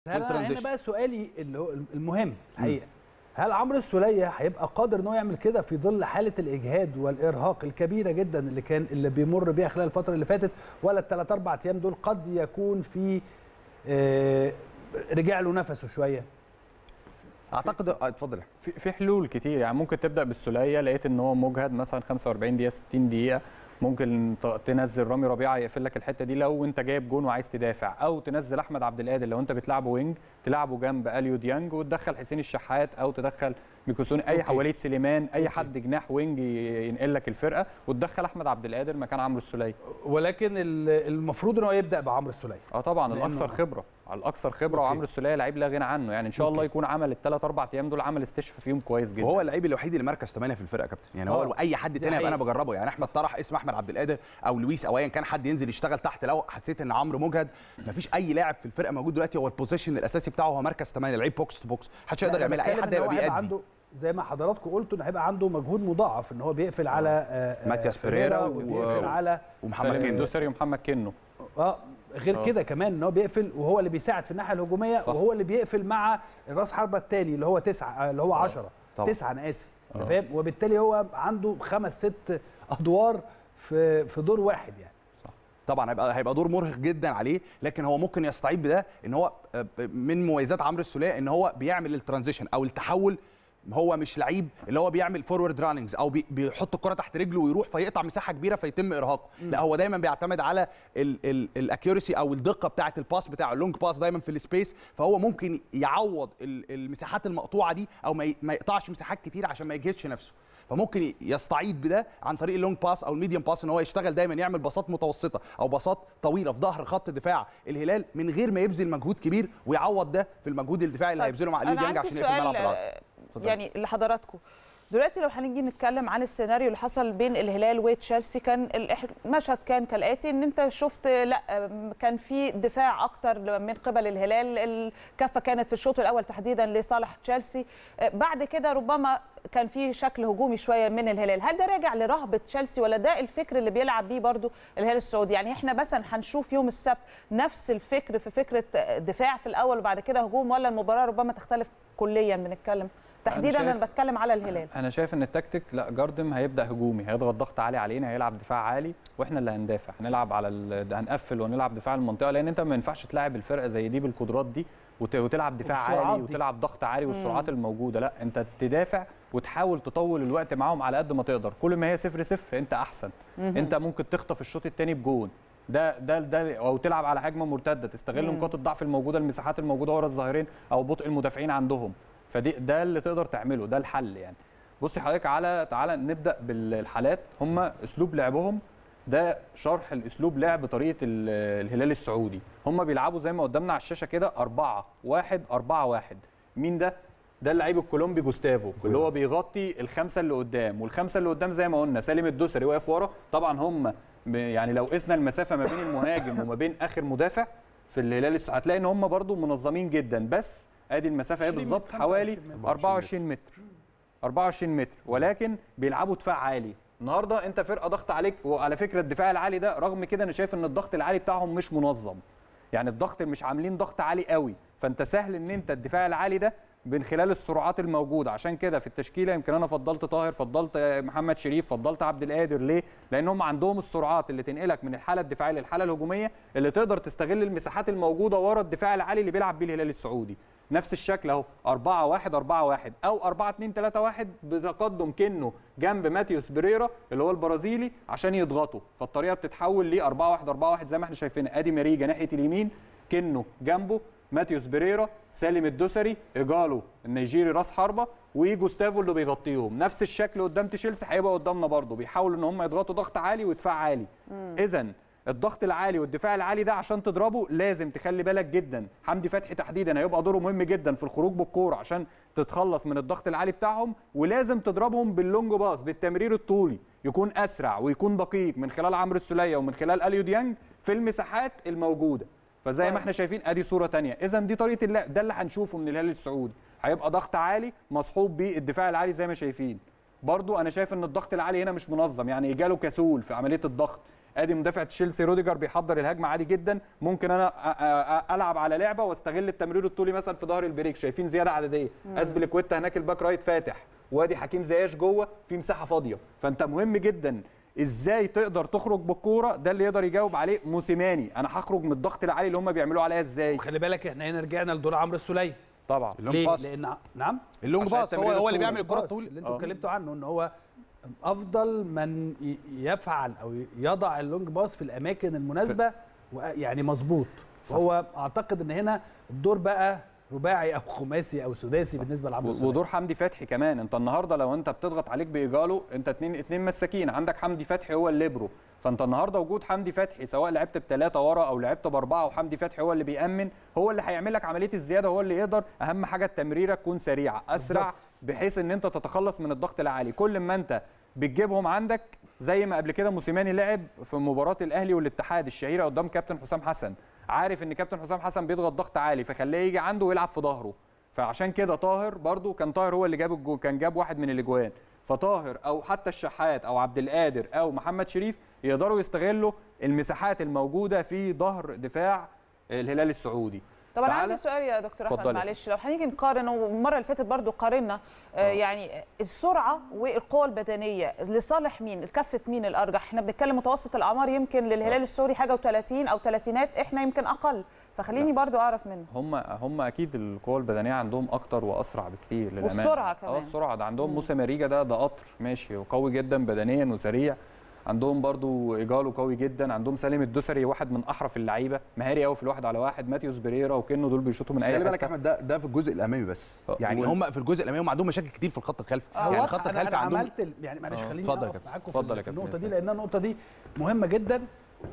هل أنا هنا والترانزيشن. بقى سؤالي اللي هو المهم الحقيقه هل عمرو السوليه هيبقى قادر ان هو يعمل كده في ظل حاله الاجهاد والارهاق الكبيره جدا اللي كان اللي بيمر بيها خلال الفتره اللي فاتت ولا الثلاث اربع ايام دول قد يكون في آه، رجع له نفسه شويه اعتقد آه، اتفضل يا في في حلول كتير يعني ممكن تبدا بالسوليه لقيت ان هو مجهد مثلا 45 دقيقه 60 دقيقه ممكن ت- تنزل رامي ربيعه يقفل لك الحته دي لو انت جايب جون وعايز تدافع او تنزل احمد عبد القادر لو انت بتلعبه وينج تلعبه جنب اليو ديانج وتدخل حسين الشحات او تدخل ميكوسوني اي أوكي. وليد سليمان اي حد جناح وينج ي- ينقل لك الفرقه وتدخل احمد عبد القادر مكان عمرو السوليه ولكن ال- المفروض ان هو يبدا بعمرو السوليه اه طبعا لأنه- الاكثر خبره على الاكثر خبره أوكي. وعمرو السوليه لعيب لا غنى عنه يعني ان شاء الله أوكي. يكون عمل الثلاث اربع ايام دول عمل استشفاء فيهم كويس جدا وهو اللعيب الوحيد اللي مركز 8 في الفرقه يا كابتن يعني هو آه، اي حد دي تاني هيبقى انا حقيقة. بجربه يعني احمد طرح اسم احمد عبد القادر او لويس او ايا كان حد ينزل يشتغل تحت لو حسيت ان عمرو مجهد مفيش اي لاعب في الفرقه موجود دلوقتي هو البوزيشن الاساسي بتاعه هو مركز 8 لعيب بوكس تو بوكس محدش يقدر لا، أنا يعملها اي بتكلم حد إن هو هيبقى بيأدي عنده زي ما حضراتكم قلتوا ان هيبقى عنده مجهود مضاعف ان هو بيقفل على آه، آه، ماتياس بيريرا و- وبيقفل على ومحمد سالم كينو الدوسري ومحمد كنو اه غير آه. كده كمان ان هو بيقفل وهو اللي بيساعد في الناحيه الهجوميه صح. وهو اللي بيقفل مع راس حربه الثاني اللي هو تسعه آه، اللي هو 10 طبعا. تسعه انا اسف انت فاهم وبالتالي هو عنده خمس ست ادوار في في دور واحد يعني طبعا هيبقى هيبقى دور مرهق جدا عليه لكن هو ممكن يستعيد بده ان هو آه، من مميزات عمرو السوليه ان هو بيعمل الترانزيشن او التحول هو مش لعيب اللي هو بيعمل فورورد راننجز او بي- بيحط الكره تحت رجله ويروح فيقطع مساحه كبيره فيتم ارهاقه لا هو دايما بيعتمد على الاكيورسي او الدقه بتاعه الباس بتاعه اللونج باس دايما في السبيس فهو ممكن يعوض ال- المساحات المقطوعه دي او ما ي- ما يقطعش مساحات كتير عشان ما يجهدش نفسه فممكن يستعيد بده عن طريق اللونج باس او الميديوم باس ان هو يشتغل دايما يعمل باصات متوسطه او باصات طويله في ظهر خط دفاع الهلال من غير ما يبذل مجهود كبير ويعوض ده في المجهود الدفاعي اللي طيب، هيبذله مع اليو أنا ديانج عندي عشان يقفل سؤال، الملعب بالعرض آه، اتفضل. يعني لحضراتكم دلوقتي لو هنيجي نتكلم عن السيناريو اللي حصل بين الهلال وتشيلسي كان الإح- المشهد كان كالاتي ان انت شفت لا آم، كان في دفاع اكتر من قبل الهلال الكفه كانت في الشوط الاول تحديدا لصالح تشيلسي آه، بعد كده ربما كان في شكل هجومي شويه من الهلال هل ده راجع لرهبه تشيلسي ولا ده الفكر اللي بيلعب بيه برضو الهلال السعودي يعني احنا مثلا هنشوف يوم السبت نفس الفكر في فكره آه، دفاع في الاول وبعد كده هجوم ولا المباراه ربما تختلف كليا بنتكلم تحديدا شايف- انا بتكلم على الهلال انا شايف ان التكتيك لا جاردم هيبدا هجومي هيضغط ضغط عالي علينا هيلعب دفاع عالي واحنا اللي هندافع هنلعب على ال... ده هنقفل ونلعب دفاع المنطقه لان انت ما ينفعش تلاعب الفرقه زي دي بالقدرات دي وت... وتلعب دفاع والسرعات عالي دي. وتلعب ضغط عالي والسرعات الموجوده لا انت تدافع وتحاول تطول الوقت معاهم على قد ما تقدر كل ما هي صفر صفر انت احسن انت ممكن تخطف الشوط الثاني بجون ده ده ده او تلعب على هجمه مرتده تستغل نقاط الضعف الموجوده المساحات الموجوده ورا الظاهرين او بطء المدافعين عندهم فدي ده اللي تقدر تعمله ده الحل يعني بصي حضرتك على تعالى نبدا بالحالات هم اسلوب لعبهم ده شرح الاسلوب لعب طريقه ال- الهلال السعودي هم بيلعبوا زي ما قدامنا على الشاشه كده 4 1 4 1 مين ده ده اللعيب الكولومبي جوستافو اللي هو بيغطي الخمسه اللي قدام والخمسه اللي قدام زي ما قلنا سالم الدوسري واقف ورا طبعا هم ب- يعني لو قسنا المسافه ما بين المهاجم وما بين اخر مدافع في الهلال السعودي هتلاقي ان هم برضو منظمين جدا بس ادي المسافه اهي 20 بالظبط متر، حوالي 25 متر. 24 متر 24 متر ولكن بيلعبوا دفاع عالي النهارده انت فرقه ضغط عليك وعلى فكره الدفاع العالي ده رغم كده انا شايف ان الضغط العالي بتاعهم مش منظم يعني الضغط مش عاملين ضغط عالي قوي فانت سهل ان انت الدفاع العالي ده من خلال السرعات الموجوده عشان كده في التشكيله يمكن انا فضلت طاهر فضلت محمد شريف فضلت عبد القادر ليه لان هم عندهم السرعات اللي تنقلك من الحاله الدفاعيه للحاله الهجوميه اللي تقدر تستغل المساحات الموجوده ورا الدفاع العالي اللي بيلعب بيه الهلال السعودي نفس الشكل اهو 4 1 4 1 او 4 2 3 1 بتقدم كنه جنب ماتيوس بريرا اللي هو البرازيلي عشان يضغطوا فالطريقه بتتحول ل 4 1 4 1 زي ما احنا شايفين ادي ماريجا ناحيه اليمين كنه جنبه ماتيوس بريرا سالم الدوسري ايجالو النيجيري راس حربه وجوستافو اللي بيغطيهم نفس الشكل قدام تشيلسي هيبقى قدامنا برضه بيحاولوا ان هم يضغطوا ضغط عالي ودفاع عالي اذا الضغط العالي والدفاع العالي ده عشان تضربه لازم تخلي بالك جدا حمدي فتحي تحديدا هيبقى دوره مهم جدا في الخروج بالكوره عشان تتخلص من الضغط العالي بتاعهم ولازم تضربهم باللونج باص بالتمرير الطولي يكون اسرع ويكون دقيق من خلال عمرو السوليه ومن خلال اليو ديانج في المساحات الموجوده فزي ما كويس. احنا شايفين ادي صوره تانية اذا دي طريقه اللعب ده اللي هنشوفه من الهلال السعودي هيبقى ضغط عالي مصحوب بالدفاع العالي زي ما شايفين برضو انا شايف ان الضغط العالي هنا مش منظم يعني اجاله كسول في عمليه الضغط ادي مدافع تشيلسي روديجر بيحضر الهجمه عادي جدا ممكن انا أ- أ- العب على لعبه واستغل التمرير الطولي مثلا في ظهر البريك شايفين زياده عدديه اسبليكويتا هناك الباك رايت فاتح وادي حكيم زياش جوه في مساحه فاضيه فانت مهم جدا ازاي تقدر تخرج بالكوره ده اللي يقدر يجاوب عليه موسيماني انا هخرج من الضغط العالي اللي هم بيعملوه عليا ازاي وخلي بالك احنا هنا رجعنا لدور عمرو السوليه طبعا اللونج ليه؟ باس لان نعم اللونج عشان باس هو التمرير هو اللي الطولي. بيعمل الكره باص الطويله اللي انتوا آه. اتكلمتوا عنه ان هو افضل من ي- يفعل او يضع اللونج باص في الاماكن المناسبه و- يعني مظبوط فهو اعتقد ان هنا الدور بقى رباعي او خماسي او سداسي بالنسبه لعمرو و- السوليه ودور حمدي فتحي كمان انت النهارده لو انت بتضغط عليك بايجالو انت اتنين اتنين مساكين عندك حمدي فتحي هو الليبرو فانت النهارده وجود حمدي فتحي سواء لعبت بثلاثه ورا او لعبت باربعه وحمدي فتحي هو اللي بيامن هو اللي هيعمل لك عمليه الزياده هو اللي يقدر اهم حاجه التمريره تكون سريعه اسرع بالظبط. بحيث ان انت تتخلص من الضغط العالي كل ما انت بتجيبهم عندك زي ما قبل كده موسيماني لعب في مباراه الاهلي والاتحاد الشهيره قدام كابتن حسام حسن عارف ان كابتن حسام حسن بيضغط ضغط عالي فخليه يجي عنده ويلعب في ظهره فعشان كده طاهر برضو كان طاهر هو اللي جاب الجو كان جاب واحد من الاجوان فطاهر او حتى الشحات او عبد القادر او محمد شريف يقدروا يستغلوا المساحات الموجوده في ظهر دفاع الهلال السعودي طب انا تعالى. عندي سؤال يا دكتور احمد اتفضلي. معلش لو هنيجي نقارن والمره اللي فاتت برضو قارنا آه يعني السرعه والقوه البدنيه لصالح مين لكفه مين الارجح احنا بنتكلم متوسط الاعمار يمكن للهلال السوري حاجه و30 او ثلاثينات احنا يمكن اقل فخليني برضو اعرف منه هم هم اكيد القوه البدنيه عندهم اكتر واسرع بكتير للامانه والسرعة كمان. اه السرعه ده عندهم موسى ماريجا ده ده قطر ماشي وقوي جدا بدنيا وسريع عندهم برضو ايجالو قوي جدا عندهم سالم الدوسري واحد من احرف اللعيبه مهاري قوي في الواحد على واحد ماتيوس بريرا وكنه دول بيشوطوا من بس اي خلي بالك يا حته احمد ده ده في الجزء الامامي بس آه، يعني وال- هم في الجزء الامامي هم عندهم مشاكل كتير في الخط الخلفي آه، يعني واضح. الخط أنا- الخلفي أنا عندهم عملت ال- يعني معلش آه، خليني اتفضل يا أقف كابتن. معاكم اتفضل يا في, في كابتن النقطه دي إسلام. لان النقطه دي مهمه جدا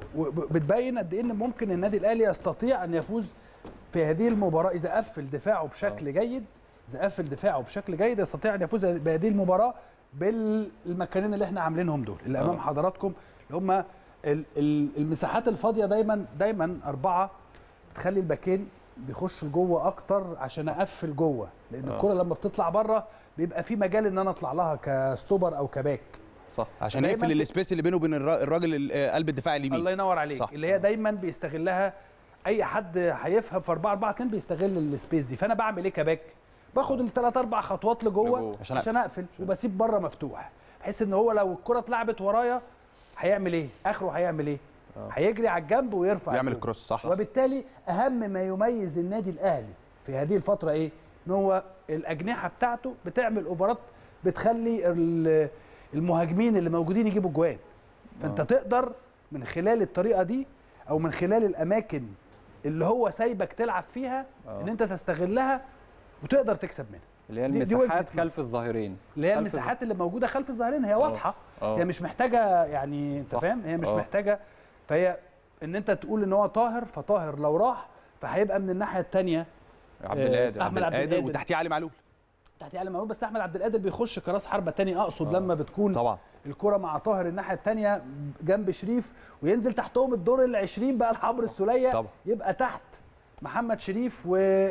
وبتبين قد ايه ان ممكن النادي الاهلي يستطيع ان يفوز في هذه المباراه اذا قفل دفاعه بشكل جيد اذا قفل دفاعه بشكل جيد يستطيع ان يفوز بهذه المباراه بالمكانين اللي احنا عاملينهم دول اللي امام آه. حضراتكم اللي هم ال- ال- المساحات الفاضيه دايما دايما اربعه بتخلي الباكين بيخشوا جوه اكتر عشان اقفل جوه لان آه. الكره لما بتطلع بره بيبقى في مجال ان انا اطلع لها كستوبر او كباك صح عشان دايماً يقفل في- السبيس اللي بينه وبين الرا- الراجل ال- آه، قلب الدفاع الله اليمين ينور عليك صح. اللي هي دايما بيستغلها اي حد هيفهم في 4 4 2 بيستغل السبيس دي فانا بعمل ايه كباك باخد الثلاث اربع خطوات لجوه لجوه. عشان عشان اقفل وبسيب بره مفتوح بحيث ان هو لو الكره اتلعبت ورايا هيعمل ايه اخره هيعمل ايه هيجري على الجنب ويرفع بيعمل الجول. الكروس صح وبالتالي اهم ما يميز النادي الاهلي في هذه الفتره ايه ان هو الاجنحه بتاعته بتعمل اوفرات بتخلي ال- المهاجمين اللي موجودين يجيبوا جوان فانت آه. تقدر من خلال الطريقه دي او من خلال الاماكن اللي هو سايبك تلعب فيها آه. ان انت تستغلها وتقدر تكسب منها اللي هي دي- دي وجهة المساحات نظر. خلف الظهيرين اللي هي خلف المساحات اللي موجوده خلف الظهرين هي واضحه آه. هي مش محتاجه يعني انت صح. فاهم هي مش آه. محتاجه فهي ان انت تقول ان هو طاهر فطاهر لو راح فهيبقى من الناحيه الثانيه عبد آه، القادر أحمد عبد قادر القادر. وتحتيه علي معلول تحت علي معلول بس احمد عبد القادر بيخش كراس حربه تاني اقصد لما بتكون طبعا الكره مع طاهر الناحيه الثانيه جنب شريف وينزل تحتهم الدور ال 20 بقى الحمر السوليه طبعا. يبقى تحت محمد شريف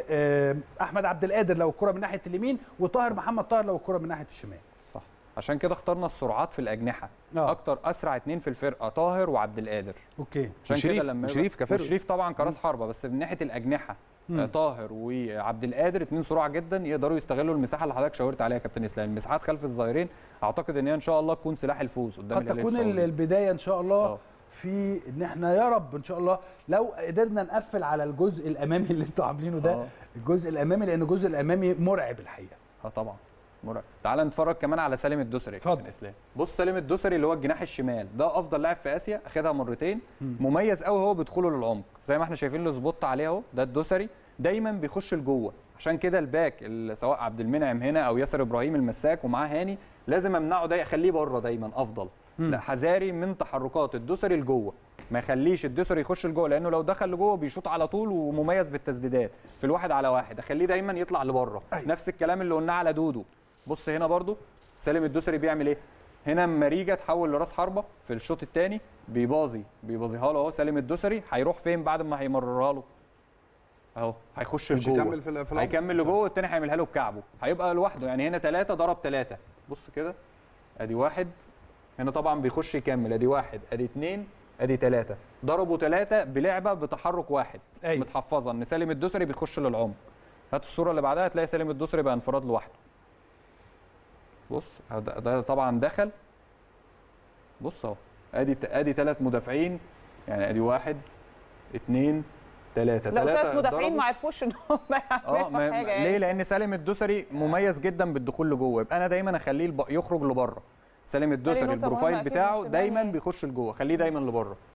واحمد عبد القادر لو الكره من ناحيه اليمين وطاهر محمد طاهر لو الكره من ناحيه الشمال صح عشان كده اخترنا السرعات في الاجنحه آه. اكتر اسرع اتنين في الفرقه طاهر وعبد القادر اوكي عشان وشريف- كده لما يبقى- وشريف كفرق. وشريف طبعا كراس حربه بس من ناحيه الاجنحه مم. آه، طاهر وعبد القادر اتنين سرعه جدا يقدروا يستغلوا المساحه اللي حضرتك شاورت عليها يا كابتن اسلام المساحات خلف الظهيرين اعتقد ان هي ان شاء الله تكون سلاح الفوز قدام قد الهلال تكون السعودي. البدايه ان شاء الله آه. في ان احنا يا رب ان شاء الله لو قدرنا نقفل على الجزء الامامي اللي انتوا عاملينه ده آه. الجزء الامامي لان الجزء الامامي مرعب الحقيقه اه طبعا مرعب تعال نتفرج كمان على سالم الدوسري يا اتفضل. كابتن اسلام بص سالم الدوسري اللي هو الجناح الشمال ده افضل لاعب في اسيا اخدها مرتين مميز قوي هو بدخوله للعمق زي ما احنا شايفين له سبوت عليه اهو ده الدوسري دايما بيخش لجوه عشان كده الباك اللي سواء عبد المنعم هنا او ياسر ابراهيم المساك ومعاه هاني لازم امنعه ده اخليه بره دايما افضل لا حذاري من تحركات الدوسري لجوه ما يخليش الدوسري يخش لجوه لانه لو دخل لجوه بيشوط على طول ومميز بالتسديدات في الواحد على واحد اخليه دايما يطلع لبره أيوة. نفس الكلام اللي قلناه على دودو بص هنا برضو سالم الدوسري بيعمل ايه هنا ماريجا تحول لراس حربه في الشوط الثاني بيباظي بيباظيها له اهو سالم الدوسري هيروح فين بعد ما هيمررها له اهو هيخش مش لجوه يكمل في ال- في العمق. هيكمل لجوه والتاني هيعملها له بكعبه هيبقى لوحده يعني هنا ثلاثة ضرب ثلاثة بص كده ادي واحد هنا طبعا بيخش يكمل ادي واحد ادي اثنين ادي ثلاثه ضربوا ثلاثه بلعبه بتحرك واحد أيوة. متحفظه ان سالم الدوسري بيخش للعمق هات الصوره اللي بعدها هتلاقي سالم الدوسري بقى انفراد لوحده بص ده, ده طبعا دخل بص اهو ادي ادي ثلاث مدافعين يعني ادي واحد اثنين ثلاثه لو ثلاث مدافعين ما عرفوش ان هم اه يعملوا ما حاجه ليه يعني لان سالم الدوسري مميز جدا بالدخول لجوه يبقى انا دايما اخليه الب- يخرج لبره سالم الدوسري نقطة مهمة البروفايل أكيد بتاعه موسيماني- دايما بيخش لجوه خليه دايما لبره